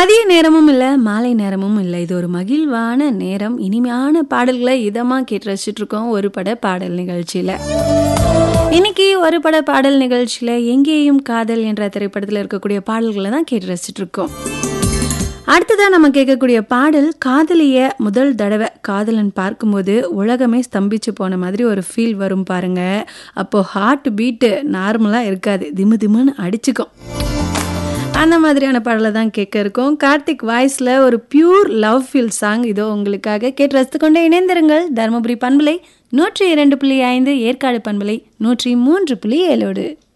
மதிய நேரமும் இல்லை மாலை நேரமும் இல்லை இது ஒரு மகிழ்வான நேரம் இனிமையான பாடல்களை இதமாக கேட்டு ரசிச்சுட்டு இருக்கோம் ஒரு பட பாடல் நிகழ்ச்சியில் இன்னைக்கு ஒரு பட பாடல் நிகழ்ச்சியில் எங்கேயும் காதல் என்ற திரைப்படத்தில் இருக்கக்கூடிய பாடல்களை தான் கேட்டு ரசிச்சுட்டு இருக்கோம் அடுத்ததாக நம்ம கேட்கக்கூடிய பாடல் காதலிய முதல் தடவை காதலன் பார்க்கும்போது உலகமே ஸ்தம்பிச்சு போன மாதிரி ஒரு ஃபீல் வரும் பாருங்க அப்போ ஹார்ட் பீட்டு நார்மலாக இருக்காது திமு திமுன்னு அடிச்சுக்கும் அந்த மாதிரியான பாடலை தான் கேட்க இருக்கோம் கார்த்திக் வாய்ஸில் ஒரு பியூர் லவ் ஃபீல் சாங் இதோ உங்களுக்காக கேட்டு ரசித்து கொண்டே இணைந்திருங்கள் தருமபுரி பண்பலை நூற்றி இரண்டு புள்ளி ஐந்து ஏற்காடு பண்பலை நூற்றி மூன்று புள்ளி ஏழோடு